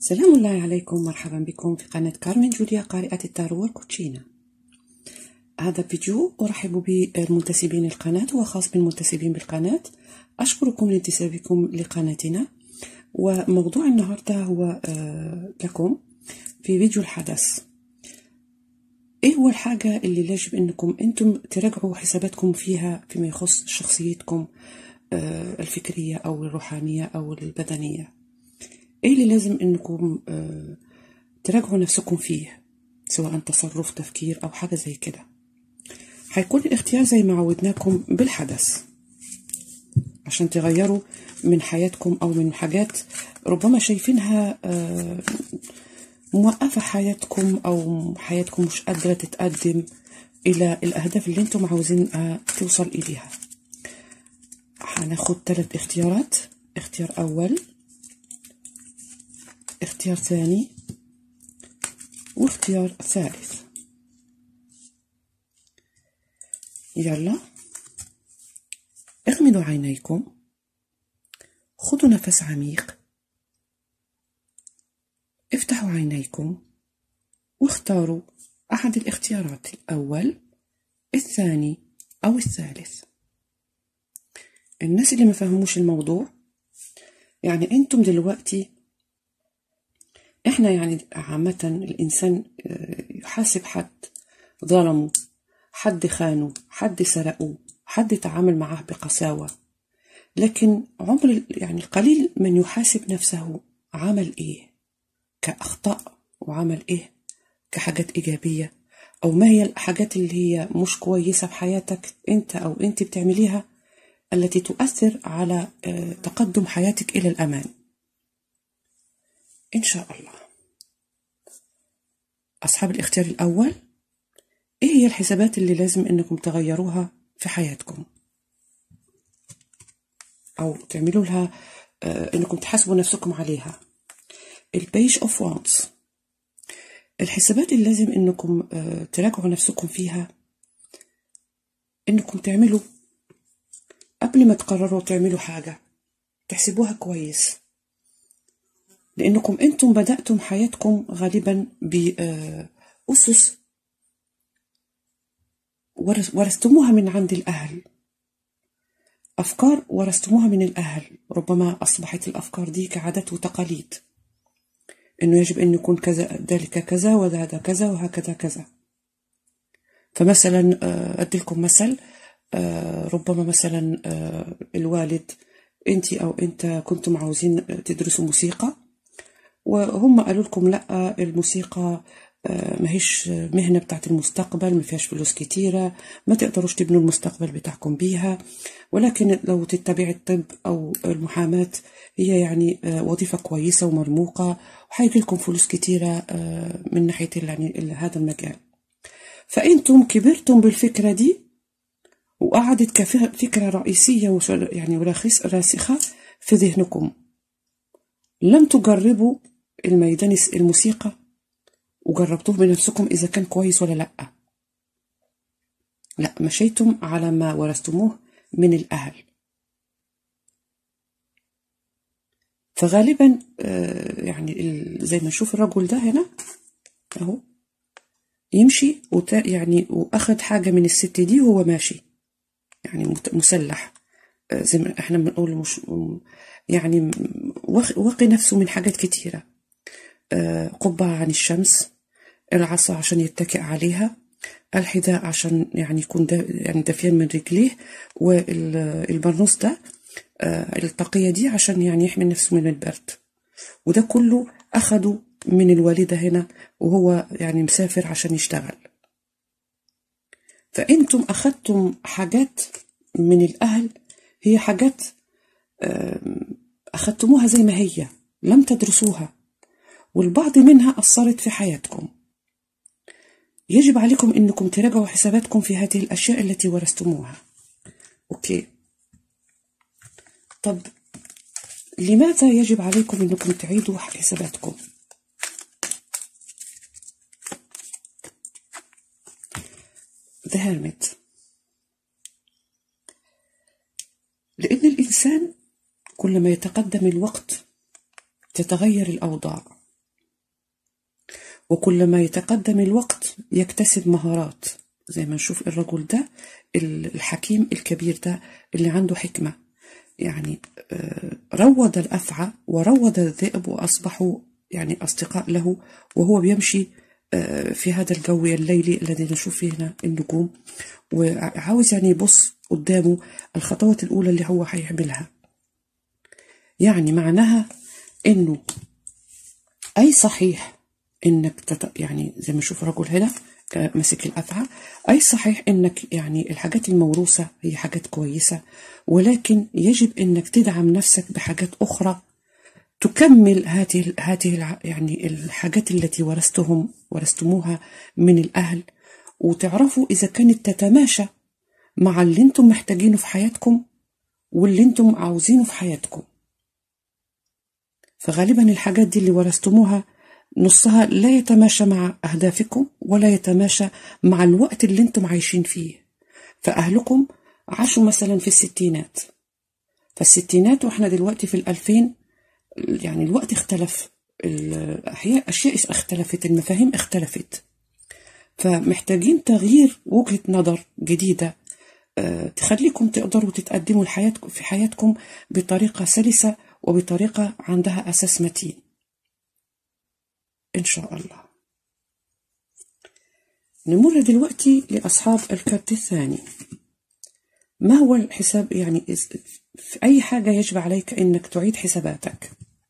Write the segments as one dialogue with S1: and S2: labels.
S1: سلام الله عليكم مرحبا بكم في قناة كارمن جوليا قارئة التارو والكوتشينا هذا فيديو أرحب بالمنتسبين القناة وخاص بالمنتسبين بالقناة أشكركم لانتسابكم لقناتنا وموضوع النهاردة هو لكم في فيديو الحدث ايه هو الحاجة اللي يجب انكم انتم تراجعوا حساباتكم فيها فيما يخص شخصيتكم الفكرية او الروحانية او البدنية ايه اللي لازم انكم تراجعوا نفسكم فيه سواء تصرف تفكير او حاجة زي كده هيكون الاختيار زي ما عودناكم بالحدث عشان تغيروا من حياتكم او من حاجات ربما شايفينها موقفة حياتكم أو حياتكم مش قادرة تتقدم إلى الأهداف اللي انتم عاوزين توصل إليها هناخد ثلاث اختيارات اختيار أول اختيار ثاني واختيار ثالث يلا اغمضوا عينيكم خذوا نفس عميق افتحوا عينيكم واختاروا أحد الاختيارات الأول الثاني أو الثالث الناس اللي ما فهموش الموضوع يعني انتم دلوقتي احنا يعني عامة الإنسان يحاسب حد ظلمه حد خانه حد سرقه حد تعامل معاه بقساوة لكن عمر يعني القليل من يحاسب نفسه عمل ايه كأخطاء وعمل إيه كحاجات إيجابية أو ما هي الحاجات اللي هي مش كويسة في حياتك أنت أو أنت بتعمليها التي تؤثر على تقدم حياتك إلى الأمان إن شاء الله أصحاب الاختيار الأول إيه هي الحسابات اللي لازم إنكم تغيروها في حياتكم أو تعملوا لها إنكم تحاسبوا نفسكم عليها البيج اوف وانس الحسابات اللي لازم انكم تراجعوا نفسكم فيها انكم تعملوا قبل ما تقرروا تعملوا حاجة تحسبوها كويس لانكم انتم بدأتم حياتكم غالبا بأسس ورثتموها من عند الأهل أفكار ورثتموها من الأهل ربما أصبحت الأفكار دي كعادات وتقاليد انه يجب ان يكون كذا ذلك كذا وهذا كذا وهكذا كذا فمثلا ادي لكم مثل ربما مثلا الوالد انت او انت كنتم عاوزين تدرسوا موسيقى وهم قالوا لكم لا الموسيقى ما هيش مهنة بتاعت المستقبل ما فيهاش فلوس كتيرة ما تقدروش تبنوا المستقبل بتاعكم بيها ولكن لو تتبع الطب أو المحاماة هي يعني وظيفة كويسة ومرموقة وحيجي لكم فلوس كتيرة من ناحية يعني هذا المجال فأنتم كبرتم بالفكرة دي وقعدت كفكرة رئيسية يعني راسخة في ذهنكم لم تجربوا الميدان الموسيقى وجربتوه بنفسكم إذا كان كويس ولا لأ لا مشيتم على ما ورثتموه من الأهل فغالبا يعني زي ما نشوف الرجل ده هنا اهو يمشي وتا يعني واخد حاجه من الست دي وهو ماشي يعني مسلح زي ما احنا بنقول مش يعني وقي نفسه من حاجات كتيره قبعه عن الشمس العصا عشان يتكئ عليها الحذاء عشان يعني يكون دا يعني دافيان من رجليه والبرنوس ده الطاقية دي عشان يعني يحمي نفسه من البرد وده كله أخده من الوالدة هنا وهو يعني مسافر عشان يشتغل فأنتم أخدتم حاجات من الأهل هي حاجات أخدتموها زي ما هي لم تدرسوها والبعض منها أثرت في حياتكم يجب عليكم أنكم تراجعوا حساباتكم في هذه الأشياء التي ورثتموها أوكي طب لماذا يجب عليكم أنكم تعيدوا حساباتكم The Hermit لأن الإنسان كلما يتقدم الوقت تتغير الأوضاع وكلما يتقدم الوقت يكتسب مهارات زي ما نشوف الرجل ده الحكيم الكبير ده اللي عنده حكمة يعني روض الأفعى وروض الذئب وأصبحوا يعني أصدقاء له وهو بيمشي في هذا الجو الليلي الذي نشوف فيه هنا النجوم وعاوز يعني يبص قدامه الخطوات الأولى اللي هو هيعملها يعني معناها إنه أي صحيح إنك تت... يعني زي ما نشوف الرجل هنا ماسك الأفعى أي صحيح إنك يعني الحاجات الموروثة هي حاجات كويسة ولكن يجب إنك تدعم نفسك بحاجات أخرى تكمل هذه هذه يعني الحاجات التي ورثتهم ورثتموها من الأهل وتعرفوا إذا كانت تتماشى مع اللي انتم محتاجينه في حياتكم واللي انتم عاوزينه في حياتكم فغالبا الحاجات دي اللي ورثتموها نصها لا يتماشى مع أهدافكم ولا يتماشى مع الوقت اللي انتم عايشين فيه فأهلكم عاشوا مثلا في الستينات فالستينات واحنا دلوقتي في الألفين يعني الوقت اختلف الأحياء أشياء اختلفت المفاهيم اختلفت فمحتاجين تغيير وجهة نظر جديدة أه تخليكم تقدروا تتقدموا الحياة في حياتكم بطريقة سلسة وبطريقة عندها أساس متين إن شاء الله نمر دلوقتي لأصحاب الكارت الثاني ما هو الحساب يعني في أي حاجة يجب عليك أنك تعيد حساباتك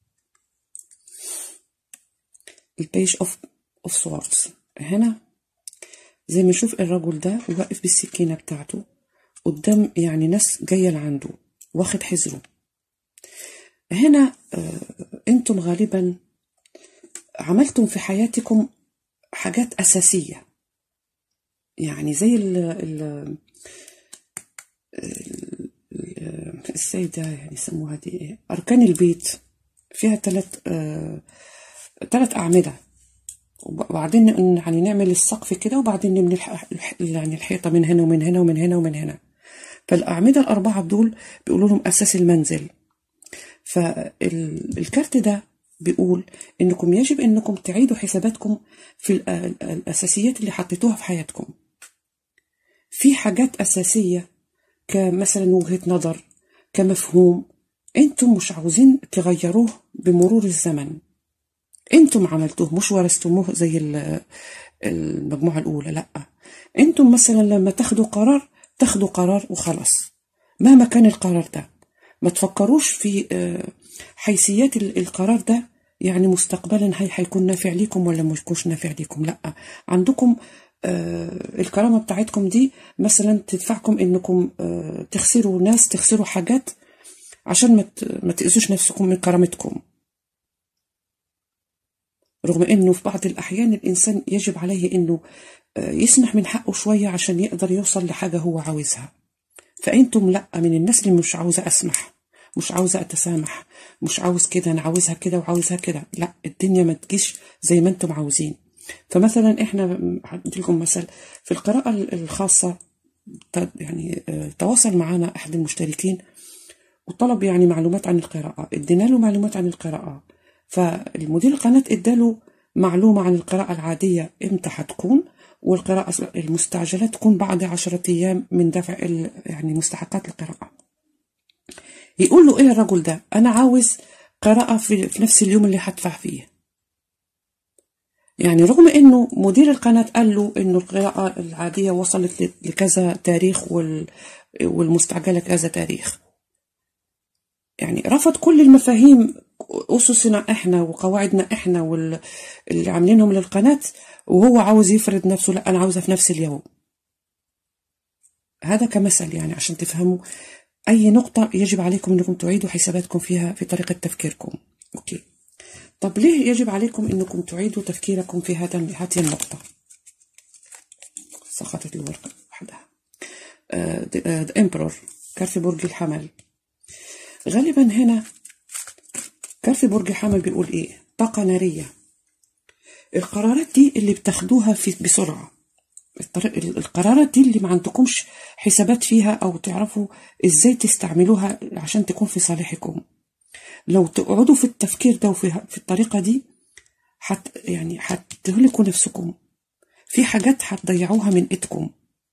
S1: البيج اوف اوف سوردز هنا زي ما نشوف الرجل ده واقف بالسكينة بتاعته قدام يعني ناس جاية لعنده واخد حذره هنا آه انتم غالبا عملتم في حياتكم حاجات أساسية يعني زي ال ال السيدة يعني يسموها دي ايه أركان البيت فيها ثلاث آه ثلاث أعمدة وبعدين يعني نعمل السقف كده وبعدين نبني يعني الحيطة من هنا ومن هنا ومن هنا ومن هنا فالأعمدة الأربعة دول بيقولوا لهم أساس المنزل فالكارت ده بيقول إنكم يجب إنكم تعيدوا حساباتكم في الأساسيات اللي حطيتوها في حياتكم في حاجات أساسية كمثلا وجهة نظر كمفهوم انتم مش عاوزين تغيروه بمرور الزمن انتم عملتوه مش ورثتموه زي المجموعة الأولى لأ انتم مثلا لما تاخدوا قرار تاخدوا قرار وخلاص مهما كان القرار ده ما تفكروش في حيثيات القرار ده يعني مستقبلا هي هيكون نافع ليكم ولا مش يكونش نافع ليكم لا عندكم آه الكرامة بتاعتكم دي مثلا تدفعكم انكم آه تخسروا ناس تخسروا حاجات عشان ما ما تأذوش نفسكم من كرامتكم رغم انه في بعض الاحيان الانسان يجب عليه انه آه يسمح من حقه شوية عشان يقدر يوصل لحاجة هو عاوزها فانتم لا من الناس اللي مش عاوزة اسمح مش عاوزة اتسامح مش عاوز كده انا عاوزها كده وعاوزها كده لا الدنيا ما تجيش زي ما انتم عاوزين فمثلا احنا هدي لكم مثل في القراءة الخاصة يعني تواصل معنا احد المشتركين وطلب يعني معلومات عن القراءة ادينا له معلومات عن القراءة فالمدير القناة اداله معلومة عن القراءة العادية امتى هتكون والقراءة المستعجلة تكون بعد عشرة أيام من دفع يعني مستحقات القراءة يقول له ايه الرجل ده انا عاوز قراءة في, في نفس اليوم اللي هدفع فيه يعني رغم انه مدير القناة قال له انه القراءة العادية وصلت لكذا تاريخ والمستعجلة كذا تاريخ يعني رفض كل المفاهيم أسسنا إحنا وقواعدنا إحنا واللي عاملينهم للقناة وهو عاوز يفرض نفسه لا أنا عاوزها في نفس اليوم هذا كمثل يعني عشان تفهموا أي نقطة يجب عليكم أنكم تعيدوا حساباتكم فيها في طريقة تفكيركم أوكي طب ليه يجب عليكم أنكم تعيدوا تفكيركم في هذا هذه النقطة سقطت الورقة وحدها ذا امبرور كارت برج الحمل غالبا هنا كارت برج الحمل بيقول ايه طاقة نارية القرارات دي اللي بتاخدوها في بسرعة القرارات دي اللي ما عندكمش حسابات فيها او تعرفوا ازاي تستعملوها عشان تكون في صالحكم لو تقعدوا في التفكير ده وفي في الطريقة دي حت يعني حتهلكوا نفسكم في حاجات حتضيعوها من ايدكم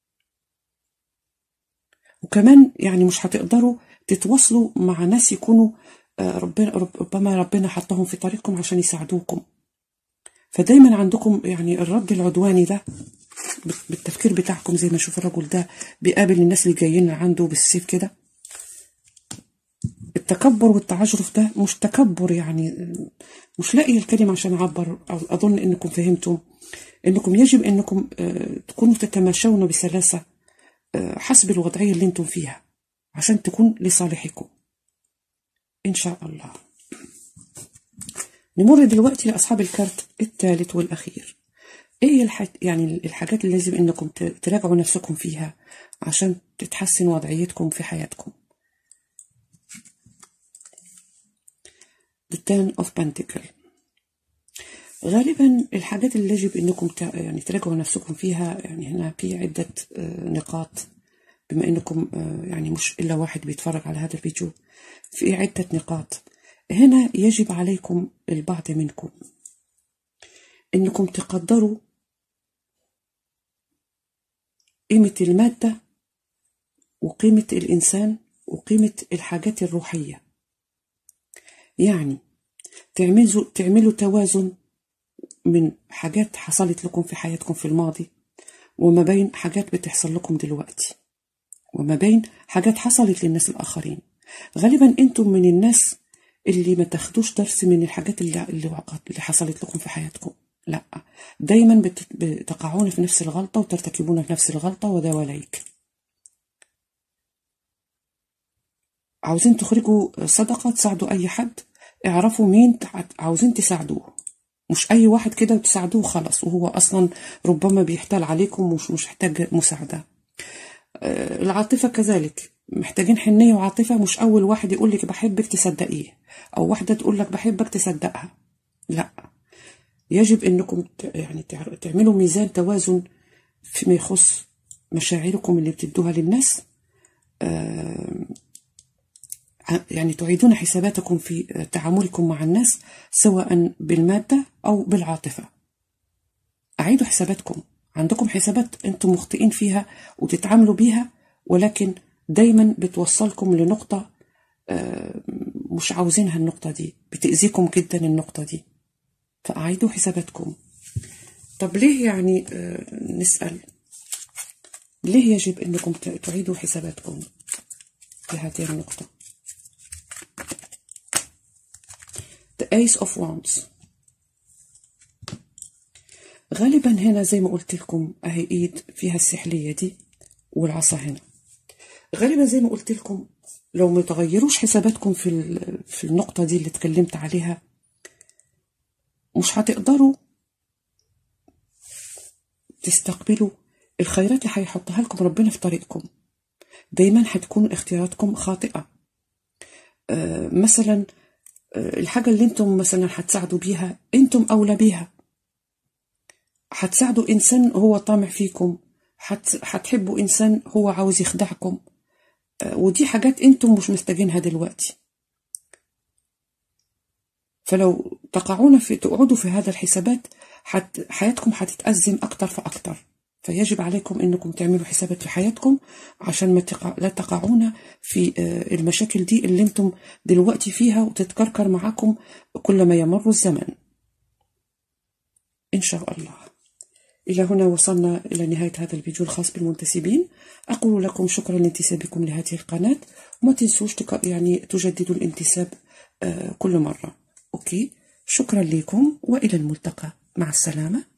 S1: وكمان يعني مش هتقدروا تتواصلوا مع ناس يكونوا ربنا ربما ربنا حطهم في طريقكم عشان يساعدوكم فدايما عندكم يعني الرد العدواني ده بالتفكير بتاعكم زي ما اشوف الرجل ده بيقابل الناس اللي جايين عنده بالسيف كده التكبر والتعجرف ده مش تكبر يعني مش لاقي الكلمة عشان أعبر أو أظن إنكم فهمتم إنكم يجب إنكم تكونوا تتماشون بسلاسة حسب الوضعية اللي انتم فيها عشان تكون لصالحكم إن شاء الله نمر دلوقتي لأصحاب الكارت الثالث والأخير إيه الح... يعني الحاجات اللي لازم إنكم تراجعوا نفسكم فيها عشان تتحسن وضعيتكم في حياتكم The Ten of Pentacle غالبا الحاجات اللي يجب انكم يعني تراجعوا نفسكم فيها يعني هنا في عدة نقاط بما انكم يعني مش الا واحد بيتفرج على هذا الفيديو في عدة نقاط هنا يجب عليكم البعض منكم انكم تقدروا قيمة المادة وقيمة الإنسان وقيمة الحاجات الروحية يعني تعملوا تعملوا توازن من حاجات حصلت لكم في حياتكم في الماضي وما بين حاجات بتحصل لكم دلوقتي وما بين حاجات حصلت للناس الآخرين غالبا انتم من الناس اللي ما تاخدوش درس من الحاجات اللي اللي, اللي حصلت لكم في حياتكم لا دايما بتقعون في نفس الغلطة وترتكبون في نفس الغلطة وذا وليك عاوزين تخرجوا صدقة تساعدوا أي حد اعرفوا مين عاوزين تساعدوه مش أي واحد كده وتساعدوه خلاص وهو أصلا ربما بيحتال عليكم ومش مش محتاج مساعدة العاطفة كذلك محتاجين حنية وعاطفة مش أول واحد يقول لك بحبك تصدقيه أو واحدة تقول لك بحبك تصدقها لا يجب أنكم يعني تعملوا ميزان توازن فيما يخص مشاعركم اللي بتدوها للناس يعني تعيدون حساباتكم في تعاملكم مع الناس سواء بالمادة أو بالعاطفة أعيدوا حساباتكم عندكم حسابات أنتم مخطئين فيها وتتعاملوا بيها ولكن دايما بتوصلكم لنقطة مش عاوزينها النقطة دي بتأذيكم جدا النقطة دي فأعيدوا حساباتكم طب ليه يعني نسأل ليه يجب أنكم تعيدوا حساباتكم في هذه النقطة The Ace of Wands غالبا هنا زي ما قلت لكم اهي ايد فيها السحليه دي والعصا هنا غالبا زي ما قلت لكم لو ما تغيروش حساباتكم في في النقطه دي اللي اتكلمت عليها مش هتقدروا تستقبلوا الخيرات اللي هيحطها لكم ربنا في طريقكم دايما هتكون اختياراتكم خاطئه آه مثلا آه الحاجه اللي انتم مثلا هتساعدوا بيها انتم اولى بيها هتساعدوا إنسان هو طامع فيكم هتحبوا إنسان هو عاوز يخدعكم ودي حاجات أنتم مش محتاجينها دلوقتي فلو تقعون في تقعدوا في هذا الحسابات حت حياتكم هتتأزم أكتر فأكتر فيجب عليكم أنكم تعملوا حسابات في حياتكم عشان ما تقع... لا تقعون في المشاكل دي اللي أنتم دلوقتي فيها وتتكركر معاكم كلما يمر الزمن إن شاء الله إلى هنا وصلنا إلى نهاية هذا الفيديو الخاص بالمنتسبين أقول لكم شكرا لانتسابكم لهذه القناة وما تنسوش يعني تجددوا الانتساب كل مرة أوكي شكرا لكم وإلى الملتقى مع السلامة